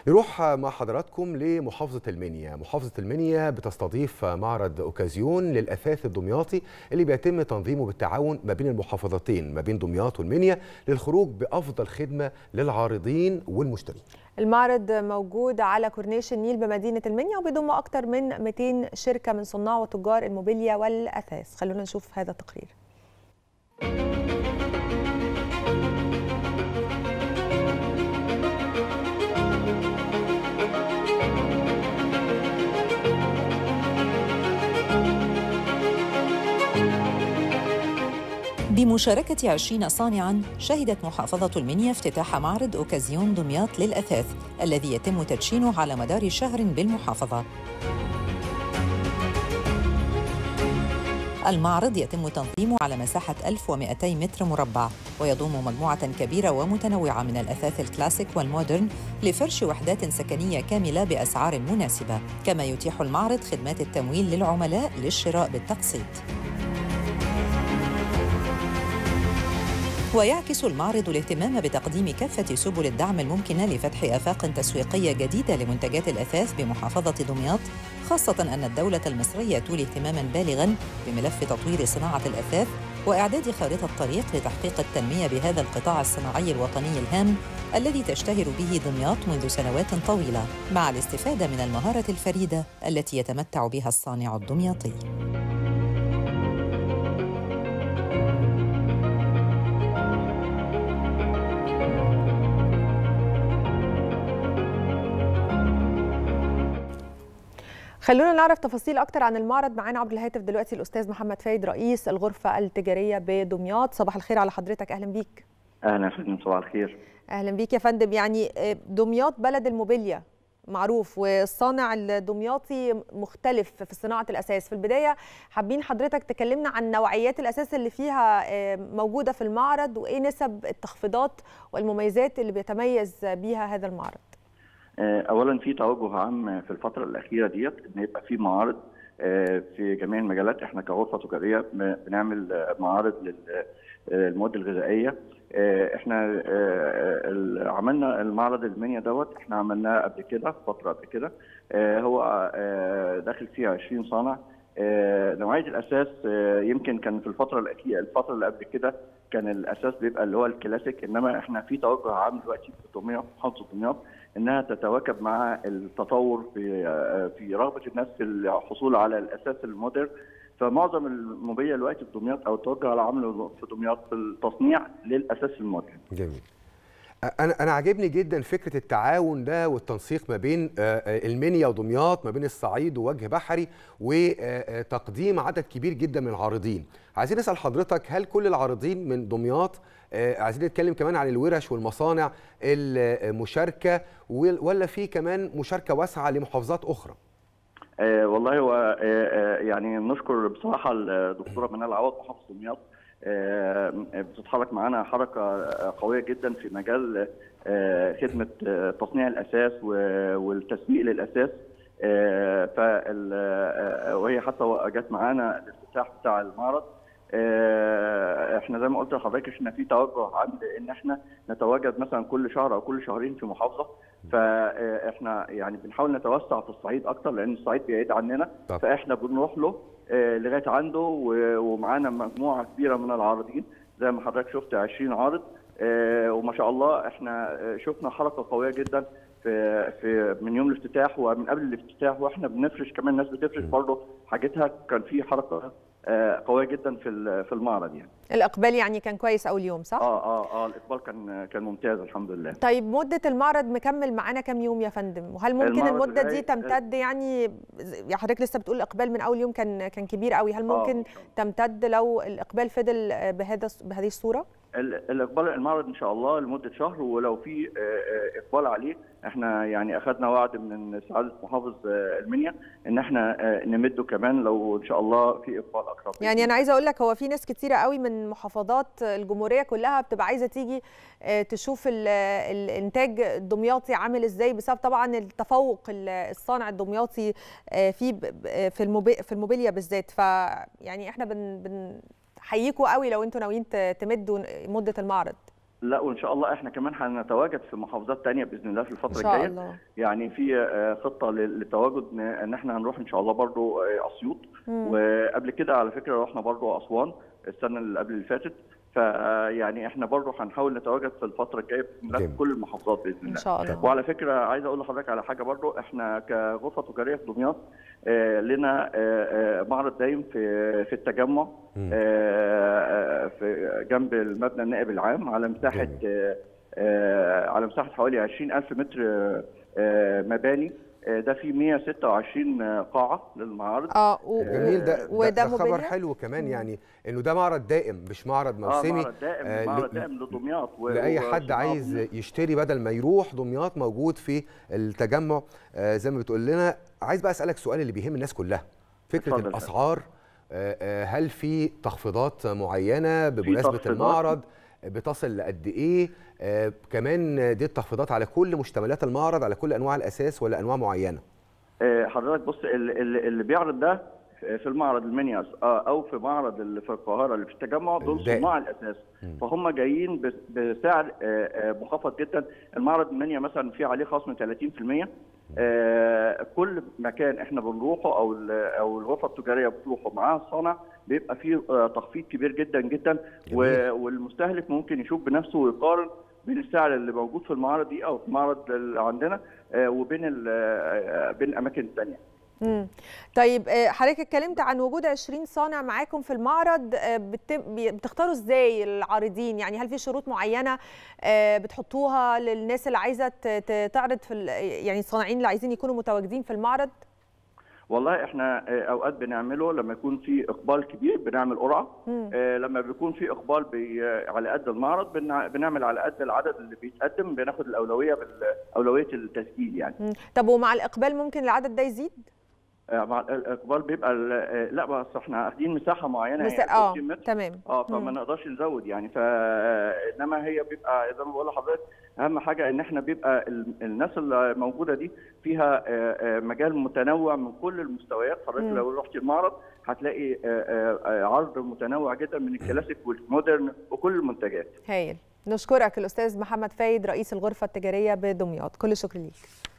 نروح مع حضراتكم لمحافظة المنيا محافظة المنيا بتستضيف معرض أوكازيون للأثاث الدمياطي اللي بيتم تنظيمه بالتعاون ما بين المحافظتين ما بين دمياط والمنيا للخروج بأفضل خدمة للعارضين والمشترين المعرض موجود على كورنيش النيل بمدينة المنيا وبيضم أكثر من 200 شركة من صناع وتجار الموبيليا والأثاث خلونا نشوف هذا التقرير بمشاركة عشرين صانعاً شهدت محافظة المنيا افتتاح معرض أوكازيون دمياط للأثاث الذي يتم تدشينه على مدار شهر بالمحافظة المعرض يتم تنظيمه على مساحة 1200 متر مربع ويضم مجموعة كبيرة ومتنوعة من الأثاث الكلاسيك والمودرن لفرش وحدات سكنية كاملة بأسعار مناسبة كما يتيح المعرض خدمات التمويل للعملاء للشراء بالتقسيط ويعكس المعرض الاهتمام بتقديم كافة سبل الدعم الممكنة لفتح آفاق تسويقية جديدة لمنتجات الأثاث بمحافظة دمياط خاصة أن الدولة المصرية تولي اهتماماً بالغاً بملف تطوير صناعة الأثاث وإعداد خارطة طريق لتحقيق التنمية بهذا القطاع الصناعي الوطني الهام الذي تشتهر به دمياط منذ سنوات طويلة مع الاستفادة من المهارة الفريدة التي يتمتع بها الصانع الدمياطي. خلونا نعرف تفاصيل اكتر عن المعرض معانا عبر الهاتف دلوقتي الاستاذ محمد فايد رئيس الغرفه التجاريه بدمياط صباح الخير على حضرتك اهلا بيك اهلا يا فندم صباح الخير اهلا بيك يا فندم يعني دمياط بلد الموبيليا معروف والصانع الدمياطي مختلف في صناعه الاساس في البدايه حابين حضرتك تكلمنا عن نوعيات الاساس اللي فيها موجوده في المعرض وايه نسب التخفيضات والمميزات اللي بيتميز بيها هذا المعرض اولا في توجه عام في الفتره الاخيره ديت ان يبقى في معارض في جميع المجالات احنا كغرفه تجاريه بنعمل معارض للمواد الغذائيه احنا عملنا المعرض المنيا دوت احنا عملناه قبل كده فتره قبل كده هو داخل فيه 20 صانع نوعيه الاساس يمكن كان في الفتره الاخيره الفتره اللي قبل كده كان الاساس بيبقى اللي هو الكلاسيك انما احنا في توجه عام دلوقتي في دمياط محافظه دمياط انها تتواكب مع التطور في في رغبه الناس في الحصول على الاساس المودرن فمعظم الموبيليا دلوقتي في دمياط او التوجه على عمله في دمياط في التصنيع للاساس المودرن. جميل. انا انا عاجبني جدا فكره التعاون ده والتنسيق ما بين المنيا ودمياط ما بين الصعيد ووجه بحري وتقديم عدد كبير جدا من العارضين عايزين نسال حضرتك هل كل العارضين من دمياط عايزين نتكلم كمان عن الورش والمصانع المشاركه ولا في كمان مشاركه واسعه لمحافظات اخرى آه والله هو آه يعني نشكر بصراحه الدكتوره منال عوض محافظ دمياط آه بتتحرك معانا حركه قويه جدا في مجال خدمه تصنيع الاساس والتسويق للاساس وهي حتى جت معانا الافتتاح بتاع المعرض احنا زي ما قلت لحضرتك احنا في توجه عند ان احنا نتواجد مثلا كل شهر او كل شهرين في محافظه فاحنا يعني بنحاول نتوسع في الصعيد اكتر لان الصعيد بعيد عننا طب. فاحنا بنروح له لغايه عنده ومعانا مجموعه كبيره من العارضين زي ما حضرتك شفت 20 عارض وما شاء الله احنا شفنا حركه قويه جدا في في من يوم الافتتاح ومن قبل الافتتاح واحنا بنفرش كمان الناس بتفرش برضه حاجتها كان في حركه قويه جدا في في المعرض يعني الاقبال يعني كان كويس اول يوم صح اه اه اه الاقبال كان كان ممتاز الحمد لله طيب مده المعرض مكمل معانا كام يوم يا فندم وهل ممكن المده دي تمتد يعني يا حضرتك لسه بتقول الاقبال من اول يوم كان كان كبير قوي هل ممكن آه. تمتد لو الاقبال فضل بهذا بهذه الصوره الاقبال المعرض ان شاء الله لمده شهر ولو في اقبال عليه احنا يعني اخذنا وعد من سعاده محافظ المنيا ان احنا نمده كمان لو ان شاء الله في اقبال اكثر يعني انا عايزه اقول لك هو في ناس كتيره قوي من محافظات الجمهوريه كلها بتبقى عايزه تيجي تشوف الانتاج الدمياطي عامل ازاي بسبب طبعا التفوق الصانع الدمياطي في في في الموبيليا بالذات فيعني احنا بن بن حييكوا قوي لو انتوا ناويين تمدوا مده المعرض لا وان شاء الله احنا كمان هنتواجد في محافظات تانية باذن الله في الفتره ان شاء الجايه الله يعني في آه، خطه لل- للتواجد ن- ان احنا هنروح ان شاء الله برضو آه، اسيوط وقبل كده على فكره رحنا برضو اسوان السنه اللي قبل اللي فاتت فيعني احنا برضو هنحاول نتواجد في الفتره الجايه باذن الله في جميل. كل المحافظات باذن ان الله شاء الله وعلى فكره عايز اقول لحضرتك على حاجه برضو احنا كغرفه تجاريه في دمياط آه، لنا آه، آه، معرض دايم في في التجمع مم. آه، آه، في جنب المبنى النائب العام على مساحه جميل. آه، آه، على مساحه حوالي 20000 متر آه، آه، مباني آه، ده فيه 126 قاعه للمعارض اه و... جميل ده, ده, وده ده خبر موبيليا؟ حلو كمان يعني انه ده معرض دائم مش معرض موسمي اه معرض دائم آه، معرض ل- دائم لدمياط و- لاي و- حد وصناعة عايز دمياط. يشتري بدل ما يروح دمياط موجود في التجمع آه، زي ما بتقول لنا عايز بقى اسالك سؤال اللي بيهم الناس كلها فكره اتفضل. الاسعار آه، آه، هل في تخفيضات معينه بمناسبه تخفيضات. المعرض بتصل لقد ايه آه، كمان دي التخفيضات على كل مشتملات المعرض على كل انواع الاساس ولا انواع معينه آه، حضرتك بص ال- ال- اللي بيعرض ده في المعرض المنياس آه، او في معرض اللي في القاهره اللي في التجمع دول الدائم. صناع الاساس فهم جايين بس- بسعر آه، آه، مخفض جدا المعرض المنيا مثلا في عليه خصم 30% آه، كل مكان احنا بنروحه او ال- او الغرفه التجاريه بتروحه معاها الصانع بيبقى فيه آه، تخفيض كبير جدا جدا و- والمستهلك ممكن يشوف بنفسه ويقارن بين السعر اللي موجود في المعارض دي او في المعرض اللي عندنا آه، وبين ال- آه، بين الاماكن الثانيه مم. طيب آه، حضرتك اتكلمت عن وجود 20 صانع معاكم في المعرض آه، بت- بي- بتختاروا ازاي العارضين يعني هل في شروط معينه آه، بتحطوها للناس اللي عايزه ت- ت- تعرض في ال- يعني الصانعين اللي عايزين يكونوا متواجدين في المعرض والله احنا آه، اوقات بنعمله لما يكون في اقبال كبير بنعمل قرعه مم. آه، لما بيكون في اقبال بي- آه، على قد المعرض بنع- بنعمل على قد العدد اللي بيتقدم بناخد الاولويه بالاولويه التسجيل يعني مم. طب ومع الاقبال ممكن العدد ده يزيد آه، مع الاقبال بيبقى ال- آه، لا بس احنا اخدين مساحه معينه مس- يعني اه 30 متر تمام اه فما مم. نقدرش نزود يعني ف انما هي بيبقى زي ما بقول لحضرتك اهم حاجه ان احنا بيبقى ال- الناس اللي موجوده دي فيها آه، آه، مجال متنوع من كل المستويات حضرتك مم. لو رحت المعرض هتلاقي آه، آه، آه، عرض متنوع جدا من الكلاسيك والمودرن وكل المنتجات هايل نشكرك الاستاذ محمد فايد رئيس الغرفه التجاريه بدمياط كل الشكر ليك